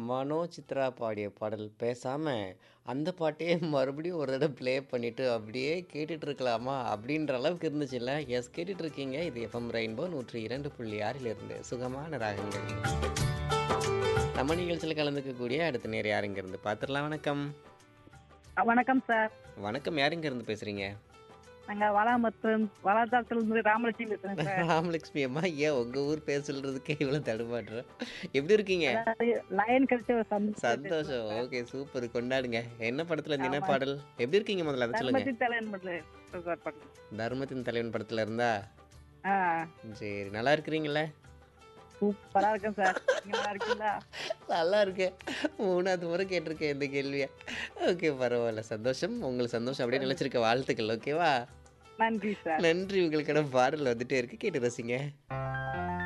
மனோ சித்ரா பாடிய பாடல் பேசாம அந்த பாட்டையே மறுபடியும் ஒரு தடவை ப்ளே பண்ணிட்டு அப்படியே கேட்டுட்டு இருக்கலாமா அப்படின்ற அளவுக்கு இருந்துச்சுல்ல எஸ் கேட்டுட்டு இருக்கீங்க இது எஃப்எம் ரெயின்போ நூற்றி இரண்டு புள்ளி ஆறிலிருந்து சுகமான ராகங்கள் நம்ம நிகழ்ச்சியில் கலந்துக்கக்கூடிய அடுத்த நேரம் யாருங்க இருந்து பார்த்துடலாம் வணக்கம் வணக்கம் சார் வணக்கம் யாருங்க இருந்து பேசுறீங்க நாங்க வளாமத்து வளாதளத்துல இருந்து ராமலட்சுமி பேசுறேன் சார் ராமலட்சுமி அம்மா ஏன் உங்க ஊர் பேர் சொல்றதுக்கே இவ்வளவு தடுமாட்டுறோம் எப்படி இருக்கீங்க அதாவது லயன் கிடைச்ச ஒரு சந்தோஷம் சந்தோஷம் ஓகே சூப்பர் கொண்டாடுங்க என்ன படத்துல இருந்து என்ன பாடல் எப்படி இருக்கீங்க முதல்ல அதை சொல்லுங்க தர்மத்தி தலைவன் மட்டும் சார் பண்ணேன். தர்மத்தின் தலைவன் படத்துல இருந்தா ஆ சரி நல்லா இருக்கிறீங்களா சூப்பரா இருக்கேன் சார் நீங்க நல்லா இருக்கீங்களா நல்லா இருக்கேன் மூணாவது முறை கேட்டிருக்கேன் இந்த கேள்வியை ஓகே பரவாயில்ல சந்தோஷம் உங்களுக்கு சந்தோஷம் அப்படியே நினைச்சிருக்க வாழ்த்துக்கள் ஓகேவா நன்றி சார் நன்றி உங்களுக்கான பாடல் வந்துட்டே இருக்கு கேட்டு ரசிங்க